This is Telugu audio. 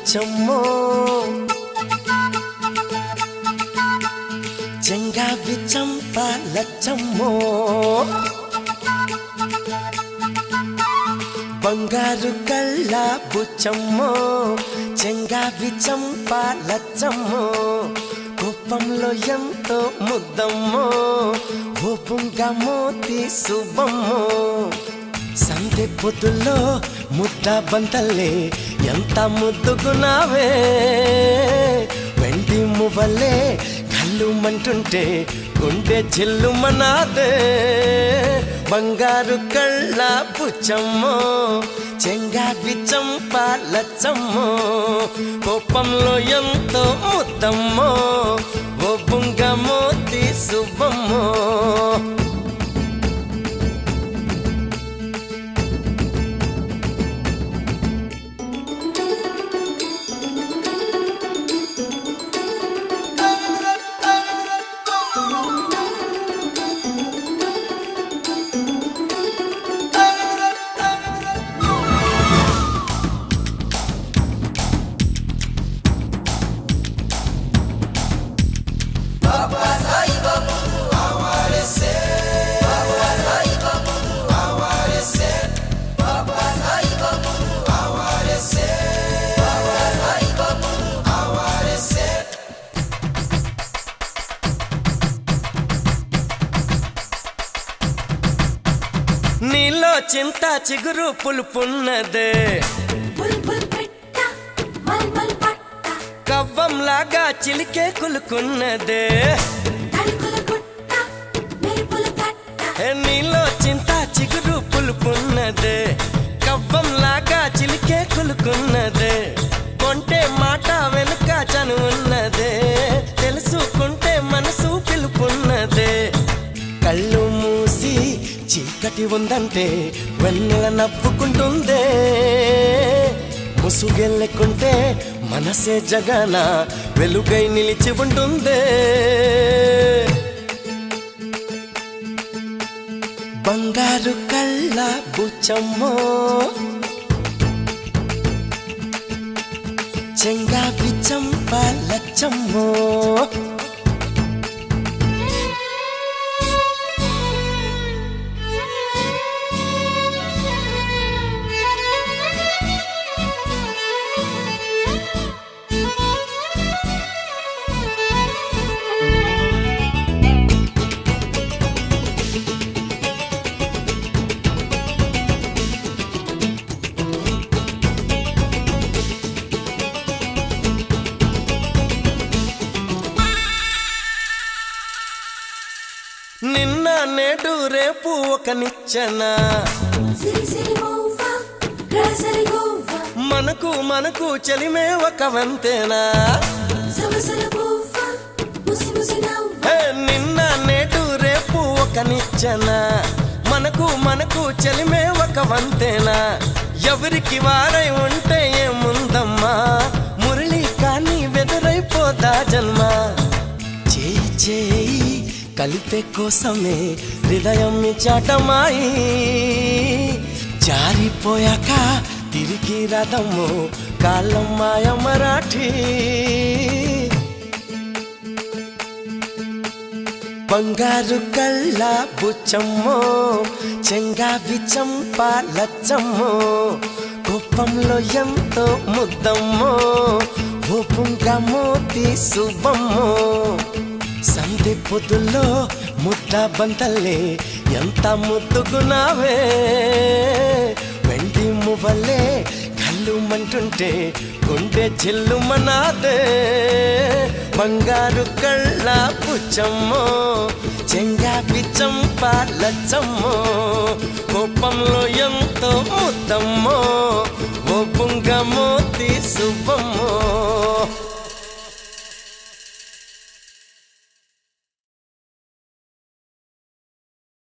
బుచ్చమ్మో చెంగావి చంప లచ్చమ్మో బంగారు కళ్ళ బుచ్చమ్మో చెంగావి చంప లచ్చమ్మో కోపంలో ఎంతో ముద్దమ్మో ఓపుంగా మోతి శుభమ్మో సందె పొద్దుల్లో ముద్ద బంతల్లే ఎంత ముద్దుకున్నావే వెండి మువ్వలే కళ్ళు మంటుంటే గుండె చెల్లుమనాదే బంగారు కళ్ళ పుచ్చమ్మో చెంగావి చంప లచ్చమ్మో కోపంలో ఎంతో ముద్దమ్మో ఓ బుంగ మోతి శుభమ్మో నీలో చింత చిగురు పులుపున్నదే బుల్బుల్ పెట్ట మల్మల్ పట్ట కవ్వంలాగా చిలికే కులుకున్నదే తలుకుల గుట్ట మెరుపుల తట్ట ఏ నీలో చింత చిగురు పులుపున్నదే కవ్వంలాగా చిలికే కులుకున్నదే కొంటే మాట వెనుక చనువున్నదే తెలుసుకుంటే మనసు పిలుపున్నదే కళ్ళు మూసి చీకటి ఉందంటే వెన్నెల నవ్వుకుంటుందే ముసుగెళ్ళకుంటే మనసే జగన వెలుగై నిలిచి ఉంటుందే బంగారు కళ్ళ బుచ్చమ్మో చెంగావి చంప లచ్చమ్మో నిన్న నేడు రేపు ఒక నిచ్చెన సిరి సిరి మోవ రసరి గోవ మనకు మనకు చలిమే ఒక వంతేనా సవసర పోవ ముసి ముసి నవ్వ హే, నిన్న నేడు రేపు ఒక నిచ్చెన మనకు మనకు చలిమే ఒక వంతేనా ఎవరికి వారై ఉంటే ఏముందమ్మా మురళి కానీ వెదురైపోదా జన్మ చేయి చేయి కలిపే కోసమే హృదయం చాటమాయి జారిపోయాక తిరిగి రథము కాలం మాయ మరాఠీ బంగారు కళ్ళ బుచ్చమ్మో చెంగావి చంప లచ్చమ్మో కోపంలో ఎంతో ముద్దమ్మో ఓపుంగా మోతి శుభమ్మో సందె పొద్దుల్లో ముద్ద బంతల్లే ఎంత ముద్దుకున్నావే వెండి మువ్వలే కళ్ళు మంటుంటే గుండె చెల్లుమనాదే బంగారు కళ్ళ పుచ్చమ్మో చెంగావి చంప లచ్చమ్మో